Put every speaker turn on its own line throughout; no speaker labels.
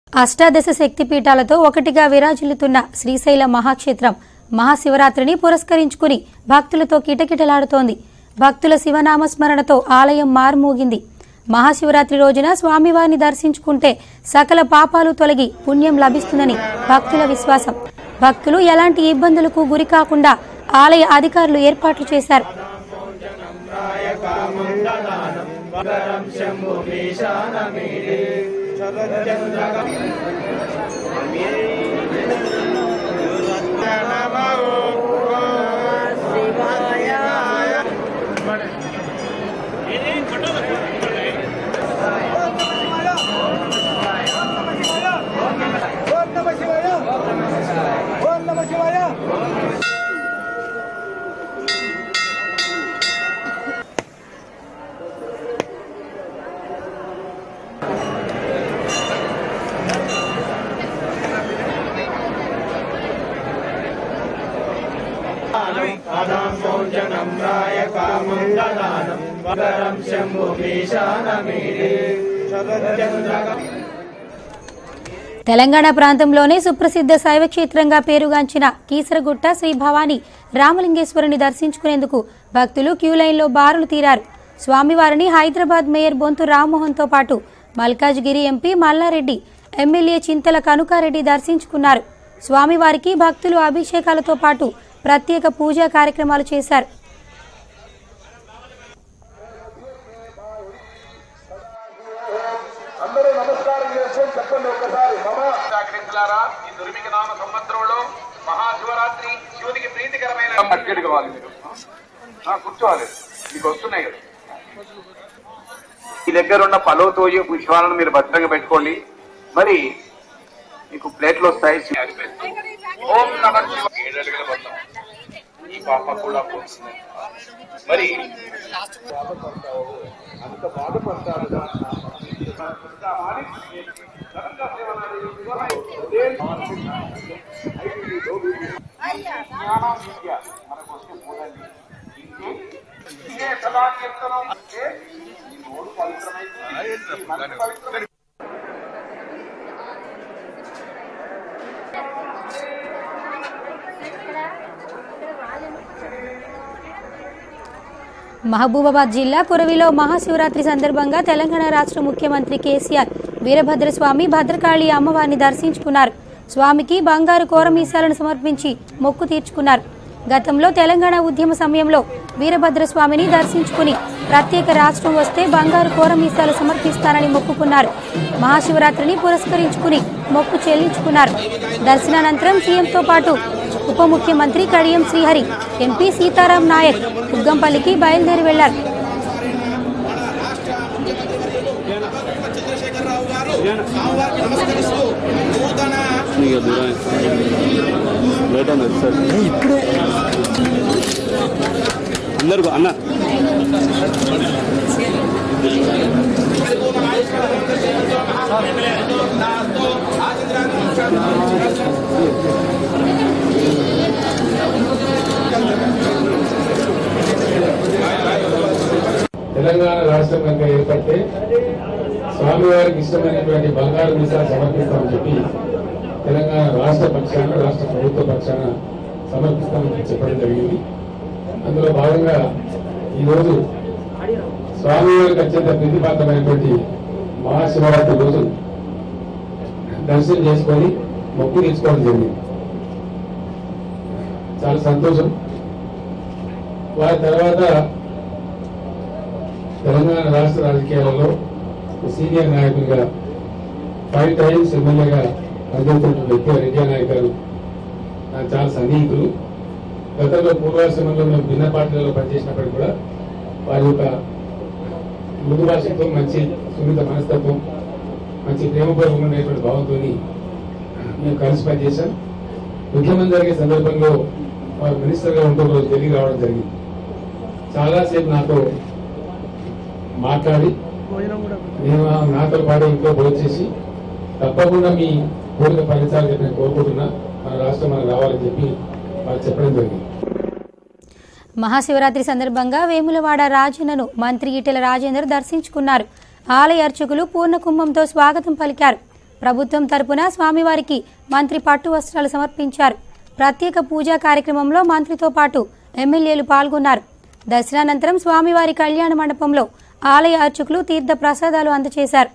అష్టాదశ శక్తిపీఠాలతో ఒకటిగా విరాజిల్లుతున్న శ్రీశైల మహాక్షేత్రం మహాశివరాత్రిని పురస్కరించుకుని భక్తులతో కిటకిటలాడుతోంది భక్తుల శివనామస్మరణతో ఆలయం మారుమోగింది మహాశివరాత్రి రోజున స్వామివారిని దర్శించుకుంటే సకల పాపాలు తొలగి పుణ్యం లభిస్తుందని భక్తుల విశ్వాసం భక్తులు ఎలాంటి ఇబ్బందులకు గురి కాకుండా ఆలయ అధికారులు ఏర్పాట్లు చేశారు
ఓం నమ శివాయ ఓం నమ శివాయ
తెలంగాణ ప్రాంతంలోనే సుప్రసిద్ధ శైవ క్షేత్రంగా పేరుగాంచిన కీసరగుట్ట శ్రీ భవానీ రామలింగేశ్వరుని దర్శించుకునేందుకు భక్తులు క్యూ లైన్లో బారులు తీరారు స్వామివారిని హైదరాబాద్ మేయర్ బొంతు రామ్మోహన్తో పాటు మల్కాజ్గిరి ఎంపీ మల్లారెడ్డి ఎమ్మెల్యే చింతల కనుకారెడ్డి దర్శించుకున్నారు స్వామివారికి భక్తులు అభిషేకాలతో పాటు ప్రత్యేక పూజా కార్యక్రమాలు చేశారు
అందరూ నమస్కారం చేసుకొని చెప్పండి ఒక్కసారి మమ
సహకరించారా ఈ దుర్మిక నామ సంవత్సరంలో మహాశివరాత్రి శివునికి ప్రీతికరమైన అక్కడికి కావాలి మీరు ఆ, కూర్చోవాలి మీకు వస్తున్నాయి కదా మీ దగ్గర ఉన్న పలోతోజు పుష్పాలను మీరు భద్రంగా పెట్టుకోండి మరి మీకు ప్లేట్లు వస్తాయి ఓం నమ శివ ఏడు అడుగుల బంధం ఈ పాప కూడా పోతుంది మరి అంత బాధపడతారు
మహబూబాబాద్ జిల్లా కురవిలో మహాశివరాత్రి సందర్భంగా తెలంగాణ రాష్ట్ర ముఖ్యమంత్రి కేసీఆర్ వీరభద్రస్వామి భద్రకాళి అమ్మవారిని దర్శించుకున్నారు స్వామికి బంగారు కోరమీసాలను సమర్పించి మొక్కు తీర్చుకున్నారు గతంలో తెలంగాణ ఉద్యమ సమయంలో వీరభద్రస్వామిని దర్శించుకుని ప్రత్యేక రాష్ట్రం వస్తే బంగారు కోరమీసాలు సమర్పిస్తానని మొక్కుకున్నారు మహాశివరాత్రిని పురస్కరించుకుని మొక్కు చెల్లించుకున్నారు దర్శనానంతరం సీఎంతో పాటు ఉప ముఖ్యమంత్రి కడియం శ్రీహరి ఎంపీ సీతారాం నాయక్ ఉగ్గంపల్లికి బయలుదేరి వెళ్లారు
ఇక దూరం లేట్ అన్నది సార్ ఇప్పుడే అందరు అన్న
తెలంగాణ రాష్ట్రం కనుక ఏర్పడితే స్వామివారికి ఇష్టమైనటువంటి బంగారు మీసాలు సమర్పిస్తామని చెప్పి తెలంగాణ రాష్ట్ర పక్షాన రాష్ట్ర ప్రభుత్వ పక్షాన సమర్పిస్తామని చెప్పడం జరిగింది అందులో భాగంగా ఈరోజు స్వామివారికి అత్యంత ప్రీతిపాత్రమైనటువంటి మహాశివరాత్రి రోజు దర్శనం చేసుకొని మొక్కు తీసుకోవడం జరిగింది చాలా సంతోషం వారి తర్వాత తెలంగాణ రాష్ట్ర రాజకీయాలలో ఒక సీనియర్ నాయకులుగా ఫైవ్ టైమ్స్ ఎమ్మెల్యేగా పనిచేస్తున్న వ్యక్తి రెడ్డి నాయక్ గారు నాకు చాలా సన్నిహితులు గతంలో పూర్వాశ్రమంలో మేము భిన్న పార్టీలలో పనిచేసినప్పటికీ కూడా వారి యొక్క మృదు భాషతో మంచి సున్నిత మనస్తత్వం మంచి ప్రేమపూర్వకంగా ఉండేటువంటి భావంతో మేము కలిసి పనిచేశాం ముఖ్యమంత్రి జరిగే సందర్భంలో వారు మినిస్టర్గా ఉంటూ ఒక రోజు ఢిల్లీ రావడం జరిగింది చాలాసేపు నాతో మాట్లాడి నేను నాతో పాటు ఇంకో భోజనం చేసి తప్పకుండా మీ కోరిక ఫలించాలని చెప్పి నేను కోరుకుంటున్నా మన రాష్ట్రం మనకు రావాలని చెప్పి వాళ్ళు చెప్పడం జరిగింది
మహాశివరాత్రి సందర్భంగా వేములవాడ రాజన్నను మంత్రి ఈటెల రాజేందర్ దర్శించుకున్నారు ఆలయ అర్చకులు పూర్ణ కుంభంతో స్వాగతం పలికారు ప్రభుత్వం తరపున స్వామివారికి మంత్రి పట్టు వస్త్రాలు సమర్పించారు ప్రత్యేక పూజా కార్యక్రమంలో మంత్రితో పాటు ఎమ్మెల్యేలు పాల్గొన్నారు దర్శనానంతరం స్వామివారి కళ్యాణ మండపంలో ఆలయ అర్చకులు తీర్థ ప్రసాదాలు అందజేశారు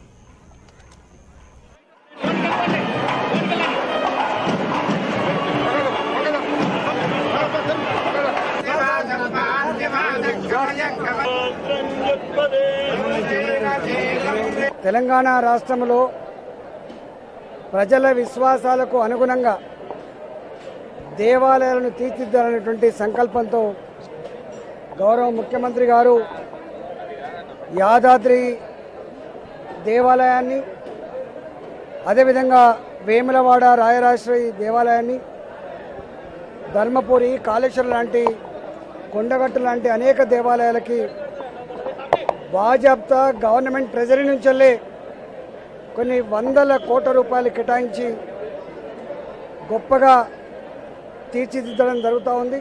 తెలంగాణ రాష్ట్రంలో ప్రజల విశ్వాసాలకు అనుగుణంగా దేవాలయాలను తీర్చిదిద్దాలనేటువంటి సంకల్పంతో గౌరవ ముఖ్యమంత్రి గారు యాదాద్రి దేవాలయాన్ని అదేవిధంగా వేములవాడ రాయరాశ్రీ దేవాలయాన్ని ధర్మపురి కాళేశ్వరం లాంటి కొండగట్టు లాంటి అనేక దేవాలయాలకి బాజాబ్తా గవర్నమెంట్ ట్రెజరీ నుంచి వెళ్ళే కొన్ని వందల కోట్ల రూపాయలు కేటాయించి గొప్పగా తీర్చిదిద్దడం జరుగుతూ ఉంది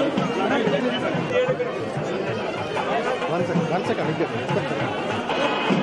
వన్ సెకండ్ వన్ సెకండ్